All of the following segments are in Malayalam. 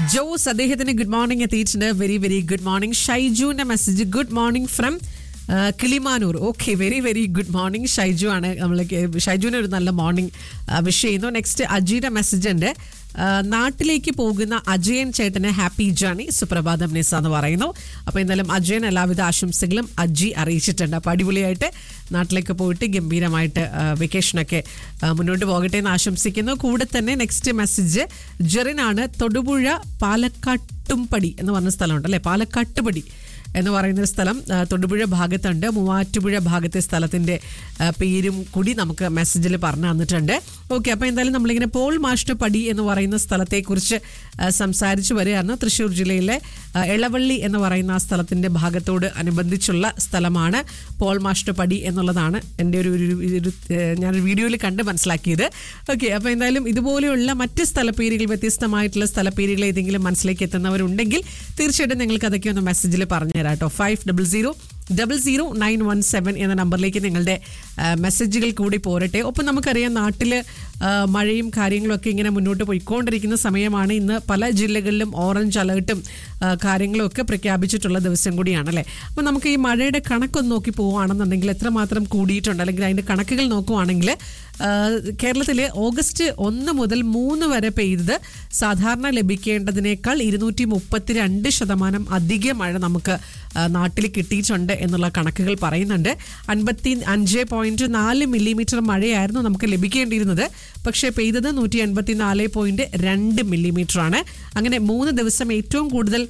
ജോസ് അദ്ദേഹത്തിന് ഗുഡ് മോർണിംഗ് എത്തിയിട്ടുണ്ട് വെരി വെരി ഗുഡ് മോർണിംഗ് ഷൈജുവിന്റെ message good morning from Kilimanoor okay very very good morning Shaiju ആണ് നമ്മൾ ഷൈജുവിന് ഒരു നല്ല മോർണിംഗ് വിഷ് ചെയ്യുന്നു നെക്സ്റ്റ് അജിയുടെ മെസ്സേജ് ഉണ്ട് ആ, നാട്ടിലേക്ക് പോകുന്ന അജയൻ ചേട്ടന് ഹാപ്പി ജേണി സുപ്രഭാതം നിസ എന്ന് പറയുന്നു അപ്പോൾ എന്തായാലും അജയൻ എല്ലാവിധ ആശംസകളും അജി അറിയിച്ചിട്ടുണ്ട് അപ്പോൾ അടിപൊളിയായിട്ട് നാട്ടിലേക്ക് പോയിട്ട് ഗംഭീരമായിട്ട് ആ, വെക്കേഷനൊക്കെ ആ, മുന്നോട്ട് പോകട്ടെ എന്ന് ആശംസിക്കുന്നു കൂടെ തന്നെ നെക്സ്റ്റ് മെസ്സേജ് ജെറിനാണ് തൊടുപുഴ പാലക്കാട്ടുംപടി എന്ന് പറഞ്ഞ സ്ഥലമുണ്ട് അല്ലേ പാലക്കാട്ടുപടി എന്ന് പറയുന്ന ഒരു സ്ഥലം ആ, തൊടുപുഴ ഭാഗത്തുണ്ട് മൂവാറ്റുപുഴ ഭാഗത്തെ സ്ഥലത്തിന്റെ ആ, പേരും കൂടി നമുക്ക് മെസ്സേജിൽ പറഞ്ഞു തന്നിട്ടുണ്ട് ഓക്കെ അപ്പോൾ എന്തായാലും നമ്മളിങ്ങനെ പോൾ മാഷ്ട പടി എന്ന് പറയുന്ന സ്ഥലത്തെക്കുറിച്ച് ആ, സംസാരിച്ചു വരികയാണ് തൃശ്ശൂർ ജില്ലയിലെ ആ, എളവള്ളി എന്ന് പറയുന്ന ആ സ്ഥലത്തിന്റെ ഭാഗത്തോട് അനുബന്ധിച്ചുള്ള സ്ഥലമാണ് പോൾ മാഷ്ട പടി എന്നുള്ളതാണ് എൻ്റെ ഒരു ഒരു- ഒരു ഏഹ്, ഞാനൊരു വീഡിയോയിൽ കണ്ട് മനസ്സിലാക്കിയത് ഓക്കെ അപ്പോൾ എന്തായാലും ഇതുപോലെയുള്ള മറ്റ് സ്ഥലപ്പേരുകൾ വ്യത്യസ്തമായിട്ടുള്ള സ്ഥലപ്പേരുകൾ ഏതെങ്കിലും മനസ്സിലേക്ക് എത്തുന്നവരുണ്ടെങ്കിൽ തീർച്ചയായിട്ടും നിങ്ങൾക്ക് അതൊക്കെ ഒന്ന് മെസ്സേജിൽ പറഞ്ഞു തരാം കേട്ടോ five double zero double zero nine one seven എന്ന നമ്പറിലേക്ക് നിങ്ങളുടെ ആ, മെസ്സേജുകൾ കൂടി പോരട്ടെ ഒപ്പം നമുക്കറിയാം നാട്ടിൽ മഴയും കാര്യങ്ങളൊക്കെ ഇങ്ങനെ മുന്നോട്ട് പോയിക്കൊണ്ടിരിക്കുന്ന സമയമാണ് ഇന്ന് പല ജില്ലകളിലും ഓറഞ്ച് അലേർട്ടും ആ, കാര്യങ്ങളും ഒക്കെ പ്രഖ്യാപിച്ചിട്ടുള്ള ദിവസം കൂടിയാണ് അല്ലേ അപ്പോൾ നമുക്ക് ഈ മഴയുടെ കണക്കൊന്ന് നോക്കി പോവുകയാണെന്നുണ്ടെങ്കിൽ എത്രമാത്രം കൂടിയിട്ടുണ്ട് അല്ലെങ്കിൽ അതിൻ്റെ കണക്കുകൾ നോക്കുവാണെങ്കിൽ കേരളത്തിൽ ഓഗസ്റ്റ് ഒന്ന് മുതൽ മൂന്ന് വരെ പെയ്തത് സാധാരണ ലഭിക്കേണ്ടതിനേക്കാൾ ഇരുന്നൂറ്റി മുപ്പത്തിരണ്ട് ശതമാനം അധിക മഴ നമുക്ക് ആ, നാട്ടിൽ കിട്ടിയിട്ടുണ്ട് എന്നുള്ള കണക്കുകൾ പറയുന്നുണ്ട് അൻപത്തി അഞ്ച് പോയിന്റ് നാല് മില്ലിമീറ്റർ മഴയായിരുന്നു നമുക്ക് ലഭിക്കേണ്ടിയിരുന്നത് പക്ഷേ പെയ്തത് നൂറ്റി എൺപത്തി നാല് പോയിന്റ് രണ്ട് മില്ലിമീറ്റർ ആണ് അങ്ങനെ മൂന്ന് ദിവസം ഏറ്റവും കൂടുതൽ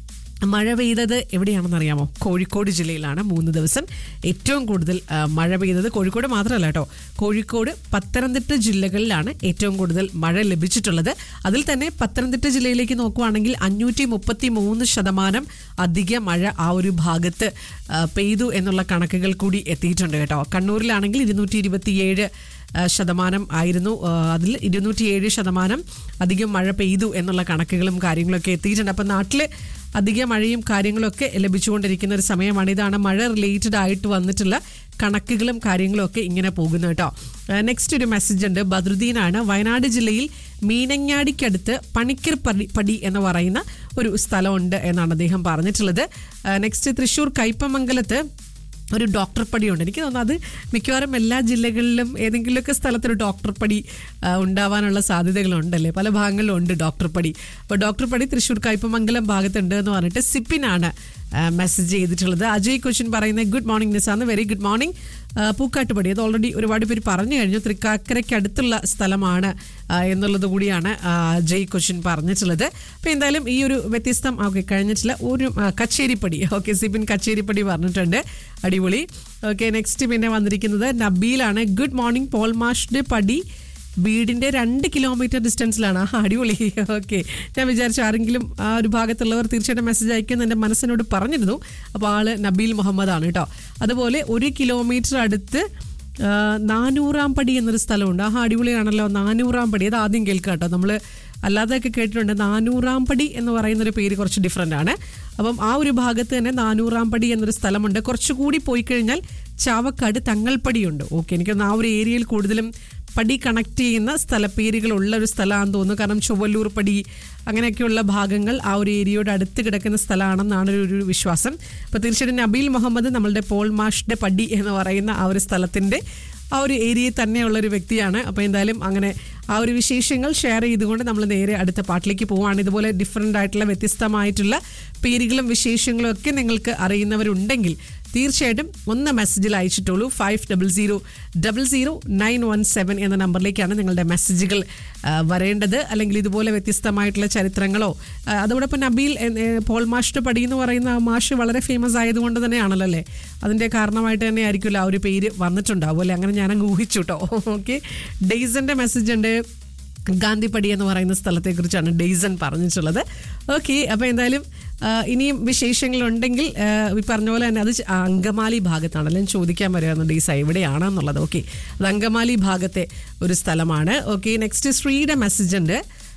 മഴ പെയ്തത് എവിടെയാണെന്ന് അറിയാമോ കോഴിക്കോട് ജില്ലയിലാണ് മൂന്ന് ദിവസം ഏറ്റവും കൂടുതൽ ആ, മഴ പെയ്തത് കോഴിക്കോട് മാത്രമല്ല കേട്ടോ കോഴിക്കോട് പത്തനംതിട്ട ജില്ലകളിലാണ് ഏറ്റവും കൂടുതൽ മഴ ലഭിച്ചിട്ടുള്ളത് അതിൽ തന്നെ പത്തനംതിട്ട ജില്ലയിലേക്ക് നോക്കുവാണെങ്കിൽ അഞ്ഞൂറ്റി മുപ്പത്തി മൂന്ന് ശതമാനം അധിക മഴ ആ ഒരു ഭാഗത്ത് ആ, പെയ്തു എന്നുള്ള കണക്കുകൾ കൂടി എത്തിയിട്ടുണ്ട് കേട്ടോ കണ്ണൂരിലാണെങ്കിൽ ഇരുന്നൂറ്റി ഇരുപത്തിയേഴ് ആ, ശതമാനം ആയിരുന്നു ആ, അതിൽ ഇരുന്നൂറ്റിയേഴ് ശതമാനം അധികം മഴ പെയ്തു എന്നുള്ള കണക്കുകളും കാര്യങ്ങളൊക്കെ എത്തിയിട്ടുണ്ട് അപ്പം നാട്ടിൽ അധിക മഴയും കാര്യങ്ങളൊക്കെ ലഭിച്ചുകൊണ്ടിരിക്കുന്ന ഒരു സമയമാണ് ഇതാണ് മഴ റിലേറ്റഡ് ആയിട്ട് വന്നിട്ടുള്ള കണക്കുകളും കാര്യങ്ങളും ഒക്കെ ഇങ്ങനെ പോകുന്നു കേട്ടോ നെക്സ്റ്റ് ഒരു മെസ്സേജ് ഉണ്ട് ബദ്രുദ്ദീനാണ് വയനാട് ജില്ലയിൽ മീനങ്ങാടിക്കടുത്ത് പണിക്കർ പടി പടി എന്ന് പറയുന്ന ഒരു സ്ഥലമുണ്ട് എന്നാണ് അദ്ദേഹം പറഞ്ഞിട്ടുള്ളത് നെക്സ്റ്റ് തൃശ്ശൂർ കയ്പമംഗലത്ത് ഒരു ഡോക്ടർ പടിയുണ്ട് എനിക്ക് തോന്നുന്നു അത് മിക്കവാറും എല്ലാ ജില്ലകളിലും ഏതെങ്കിലുമൊക്കെ സ്ഥലത്തൊരു ഡോക്ടർ പടി ആ, ഉണ്ടാവാനുള്ള സാധ്യതകളുണ്ടല്ലേ പല ഭാഗങ്ങളിലും ഉണ്ട് ഡോക്ടർ പടി അപ്പോൾ ഡോക്ടർ പടി തൃശ്ശൂർ കയ്പമംഗലം ഭാഗത്തുണ്ട് എന്ന് പറഞ്ഞിട്ട് സിപ്പിനാണ് മെസ്സേജ് ചെയ്തിട്ടുള്ളത് അജയ് കൊച്ചിൻ പറയുന്നത് ഗുഡ് മോർണിംഗ് നിസാന്ന് വെരി ഗുഡ് മോർണിംഗ് പൂക്കാട്ടുപടി അത് ഓൾറെഡി ഒരുപാട് പേര് പറഞ്ഞു കഴിഞ്ഞു തൃക്കാക്കരയ്ക്ക് അടുത്തുള്ള സ്ഥലമാണ് ആ, എന്നുള്ളത് കൂടിയാണ് ആ, ജയ് കൊച്ചിൻ പറഞ്ഞിട്ടുള്ളത് അപ്പോൾ എന്തായാലും ഈ ഒരു വ്യത്യസ്തം ഓക്കെ കഴിഞ്ഞിട്ടില്ല ഒരു ആ, കച്ചേരിപ്പടി ഓക്കെ സിബിൻ കച്ചേരിപ്പടി പറഞ്ഞിട്ടുണ്ട് അടിപൊളി ഓക്കെ നെക്സ്റ്റ് പിന്നെ വന്നിരിക്കുന്നത് നബീലാണ് ഗുഡ് മോർണിംഗ് പോൾ മാഷ്ഡ് പടി വീടിന്റെ രണ്ട് കിലോമീറ്റർ ഡിസ്റ്റൻസിലാണ് ആ അടിപൊളി ഓക്കെ ഞാൻ വിചാരിച്ചു ആരെങ്കിലും ആ ഒരു ഭാഗത്തുള്ളവർ തീർച്ചയായിട്ടും മെസ്സേജ് അയക്കുമെന്ന് എൻ്റെ മനസ്സിനോട് പറഞ്ഞിരുന്നു അപ്പോൾ ആള് നബീൽ മുഹമ്മദ് ആണ് കേട്ടോ അതുപോലെ ഒരു കിലോമീറ്റർ അടുത്ത് ആ, നാനൂറാം പടി എന്നൊരു സ്ഥലമുണ്ട് ആ അടിപൊളിയാണല്ലോ നാനൂറാം പടി അത് ആദ്യം കേൾക്കുക കേട്ടോ നമ്മൾ അല്ലാതെയൊക്കെ കേട്ടിട്ടുണ്ട് നാനൂറാം പടി എന്ന് പറയുന്ന ഒരു പേര് കുറച്ച് ഡിഫറെൻ്റ് ആണ് അപ്പം ആ ഒരു ഭാഗത്ത് തന്നെ നാനൂറാം പടി എന്നൊരു സ്ഥലമുണ്ട് കുറച്ചുകൂടി പോയി കഴിഞ്ഞാൽ ചാവക്കാട് തങ്ങൾപ്പടിയുണ്ട് ഓക്കെ എനിക്കൊന്ന് ആ ഒരു ഏരിയയിൽ കൂടുതലും പടി കണക്ട് ചെയ്യുന്ന സ്ഥലപ്പേരുകളുള്ള ഒരു സ്ഥലമാണെന്ന് തോന്നുന്നു കാരണം ചൊവ്വല്ലൂർ പടി അങ്ങനെയൊക്കെയുള്ള ഭാഗങ്ങൾ ആ ഒരു ഏരിയയോട് അടുത്ത് കിടക്കുന്ന സ്ഥലമാണെന്നാണ് ഒരു ഒരു വിശ്വാസം അപ്പോൾ തീർച്ചയായിട്ടും നബീൽ മുഹമ്മദ് നമ്മളുടെ പോൾ മാഷ്ടെ പടി എന്ന് പറയുന്ന ആ ഒരു സ്ഥലത്തിൻ്റെ ആ ഒരു ഏരിയയിൽ തന്നെയുള്ള ഒരു വ്യക്തിയാണ് അപ്പോൾ എന്തായാലും അങ്ങനെ ആ ഒരു വിശേഷങ്ങൾ ഷെയർ ചെയ്തുകൊണ്ട് നമ്മൾ നേരെ അടുത്ത പാട്ടിലേക്ക് പോവുകയാണ് ഇതുപോലെ ഡിഫറെൻ്റ് ആയിട്ടുള്ള വ്യത്യസ്തമായിട്ടുള്ള പേരുകളും വിശേഷങ്ങളും ഒക്കെ നിങ്ങൾക്ക് അറിയുന്നവരുണ്ടെങ്കിൽ തീർച്ചയായിട്ടും ഒന്ന് മെസ്സേജിൽ അയച്ചിട്ടുള്ളൂ five double zero double zero nine one seven എന്ന നമ്പറിലേക്കാണ് നിങ്ങളുടെ മെസ്സേജുകൾ ആ, വരേണ്ടത് അല്ലെങ്കിൽ ഇതുപോലെ വ്യത്യസ്തമായിട്ടുള്ള ചരിത്രങ്ങളോ ആ, അതോടൊപ്പം നബീൽ എ- എ, പോൾ മാഷ്ടെ പടി എന്ന് പറയുന്ന ആ മാഷ് വളരെ ഫേമസ് ആയതുകൊണ്ട് തന്നെയാണല്ലോ അല്ലേ അതിൻ്റെ കാരണമായിട്ട് തന്നെ ആയിരിക്കുമല്ലോ ആ ഒരു പേര് വന്നിട്ടുണ്ടാവും അല്ലേ അങ്ങനെ ഞാനങ്ങ് ഊഹിച്ചു കേട്ടോ ഓക്കെ ഡെയ്സന്റെ മെസ്സേജ് ഉണ്ട് ഗാന്ധിപ്പടി എന്ന് പറയുന്ന സ്ഥലത്തെക്കുറിച്ചാണ് ഡെയ്സൺ പറഞ്ഞിട്ടുള്ളത് ഓക്കെ അപ്പോൾ എന്തായാലും ആ, ഇനിയും വിശേഷങ്ങളുണ്ടെങ്കിൽ ആ, ഈ പറഞ്ഞ പോലെ തന്നെ അത് ച- ആ, അങ്കമാലി ഭാഗത്താണ് അല്ലെങ്കിൽ ചോദിക്കാൻ വരുന്നത് ഡീസ എവിടെയാണെന്നുള്ളത് ഓക്കെ അത് അങ്കമാലി ഭാഗത്തെ ഒരു സ്ഥലമാണ് ഓക്കെ നെക്സ്റ്റ് ശ്രീയുടെ മെസ്സേജ് ഉണ്ട്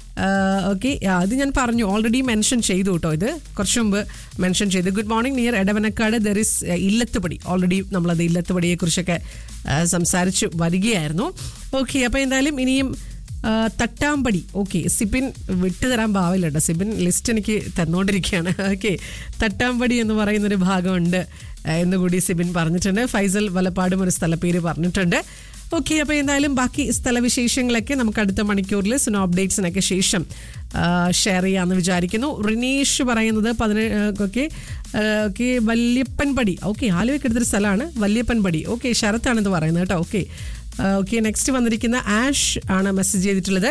ഓക്കെ അത് ഞാൻ പറഞ്ഞു ഓൾറെഡി മെൻഷൻ ചെയ്തു കേട്ടോ ഇത് കുറച്ച് മുമ്പ് മെൻഷൻ ചെയ്തു good morning near Edavanakkad there is Illathupadi already നമ്മളത് ഇല്ലത്തുപടിയെക്കുറിച്ചൊക്കെ ആ, സംസാരിച്ചു വരികയായിരുന്നു ഓക്കെ അപ്പോൾ എന്തായാലും ഇനിയും ആ, തട്ടാമ്പടി ഓക്കെ സിബിൻ വിട്ടുതരാൻ പാവില്ല കേട്ടോ സിബിൻ ലിസ്റ്റ് എനിക്ക് തന്നുകൊണ്ടിരിക്കുകയാണ് ഓക്കെ തട്ടാമ്പടി എന്ന് പറയുന്നൊരു ഭാഗമുണ്ട് ആ, എന്നുകൂടി സിബിൻ പറഞ്ഞിട്ടുണ്ട് ഫൈസൽ വലപ്പാടും ഒരു സ്ഥലപ്പേര് പറഞ്ഞിട്ടുണ്ട് ഓക്കെ അപ്പോൾ എന്തായാലും ബാക്കി സ്ഥലവിശേഷങ്ങളൊക്കെ നമുക്ക് അടുത്ത മണിക്കൂറിൽ സുനോ അപ്ഡേറ്റ്സിനൊക്കെ ശേഷം ഷെയർ ചെയ്യാമെന്ന് വിചാരിക്കുന്നു റിനീഷ് പറയുന്നത് പതിനേഴ് ഓക്കെ ഓക്കെ വല്യപ്പൻപടി ഓക്കെ ആലുവയ്ക്ക് എടുത്തൊരു സ്ഥലമാണ് വല്യപ്പൻപടി ഓക്കെ ശരത്താണിത് പറയുന്നത് കേട്ടോ ഓക്കെ ഓക്കെ നെക്സ്റ്റ് വന്നിരിക്കുന്ന ആഷ് ആണ് മെസ്സേജ് ചെയ്തിട്ടുള്ളത്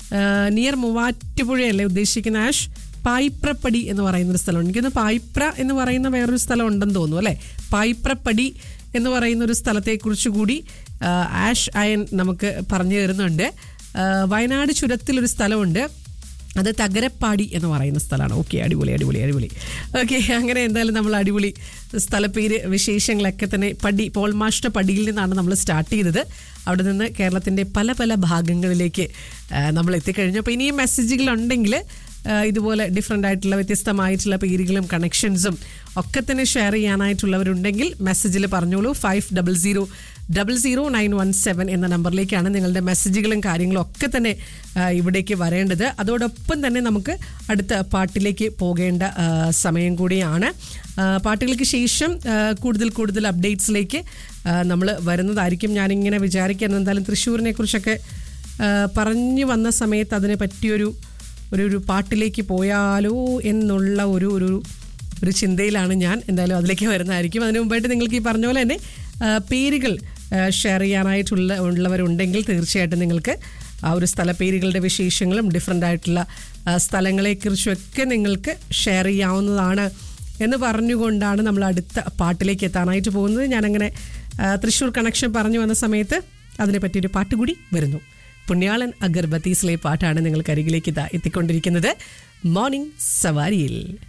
നിയർ മൂവാറ്റുപുഴയല്ലേ ഉദ്ദേശിക്കുന്ന ആഷ് പായിപ്രപ്പടി എന്ന് പറയുന്ന ഒരു സ്ഥലം എനിക്കൊന്ന് പായിപ്ര എന്ന് പറയുന്ന വേറൊരു സ്ഥലം ഉണ്ടെന്ന് തോന്നുന്നു അല്ലേ പായിപ്രപ്പടി എന്ന് പറയുന്ന ഒരു സ്ഥലത്തെക്കുറിച്ച് കൂടി ആ, ആഷ് അയൻ നമുക്ക് പറഞ്ഞു തരുന്നുണ്ട് ആ, വയനാട് ചുരത്തിലൊരു സ്ഥലമുണ്ട് അത് തകരപ്പാടി എന്ന് പറയുന്ന സ്ഥലമാണ് ഓക്കെ അടിപൊളി അടിപൊളി അടിപൊളി ഓക്കെ അങ്ങനെ എന്തായാലും നമ്മൾ അടിപൊളി സ്ഥലപ്പേര് വിശേഷങ്ങളൊക്കെ തന്നെ പടി പോൾമാഷ്ട പടിയിൽ നിന്നാണ് നമ്മൾ സ്റ്റാർട്ട് ചെയ്തത് അവിടെ നിന്ന് കേരളത്തിൻ്റെ പല പല ഭാഗങ്ങളിലേക്ക് ആ, നമ്മൾ എത്തിക്കഴിഞ്ഞു അപ്പോൾ ഇനിയും മെസ്സേജുകൾ ഉണ്ടെങ്കിൽ ഇതുപോലെ ഡിഫറെൻ്റ് ആയിട്ടുള്ള വ്യത്യസ്തമായിട്ടുള്ള പേരുകളും കണക്ഷൻസും ഒക്കെ തന്നെ ഷെയർ ചെയ്യാനായിട്ടുള്ളവരുണ്ടെങ്കിൽ മെസ്സേജിൽ പറഞ്ഞോളൂ five double zero double zero nine one seven എന്ന നമ്പറിലേക്കാണ് നിങ്ങളുടെ മെസ്സേജുകളും കാര്യങ്ങളും ഒക്കെ തന്നെ ആ, ഇവിടേക്ക് വരേണ്ടത് അതോടൊപ്പം തന്നെ നമുക്ക് അടുത്ത പാട്ടിലേക്ക് പോകേണ്ട ആ, സമയം കൂടിയാണ് ആ, പാട്ടുകൾക്ക് ശേഷം ആ, കൂടുതൽ കൂടുതൽ അപ്ഡേറ്റ്സിലേക്ക് നമ്മൾ വരുന്നതായിരിക്കും ഞാനിങ്ങനെ വിചാരിക്കുന്നത് എന്തായാലും തൃശ്ശൂരിനെ കുറിച്ചൊക്കെ ആ, പറഞ്ഞു വന്ന സമയത്ത് അതിനെ പറ്റിയൊരു ഒരു ഒരു പാട്ടിലേക്ക് പോയാലോ എന്നുള്ള ഒരു ഒരു ഒരു ചിന്തയിലാണ് ഞാൻ എന്തായാലും അതിലേക്ക് വരുന്നതായിരിക്കും അതിന് മുമ്പായിട്ട് നിങ്ങൾക്ക് ഈ പറഞ്ഞ പോലെ തന്നെ ആ, പേരുകൾ ഷെയർ ചെയ്യാനായിട്ടുള്ള ഉള്ളവരുണ്ടെങ്കിൽ തീർച്ചയായിട്ടും നിങ്ങൾക്ക് ആ ഒരു സ്ഥലപ്പേരുകളുടെ വിശേഷങ്ങളും ഡിഫറെൻ്റ് ആയിട്ടുള്ള ആ, സ്ഥലങ്ങളെക്കുറിച്ചൊക്കെ നിങ്ങൾക്ക് ഷെയർ ചെയ്യാവുന്നതാണ് എന്ന് പറഞ്ഞുകൊണ്ടാണ് നമ്മൾ അടുത്ത പാട്ടിലേക്ക് എത്താനായിട്ട് പോകുന്നത് ഞാനങ്ങനെ ആ, തൃശ്ശൂർ കണക്ഷൻ പറഞ്ഞു വന്ന സമയത്ത് അതിനെ പറ്റിയൊരു പാട്ട് കൂടി വരുന്നു പുണ്യാളൻ അഗർബത്തീസിലെ പാട്ടാണ് നിങ്ങൾക്ക് അരികിലേക്ക് ഇതാ എത്തിക്കൊണ്ടിരിക്കുന്നത് മോർണിംഗ് സവാരിയിൽ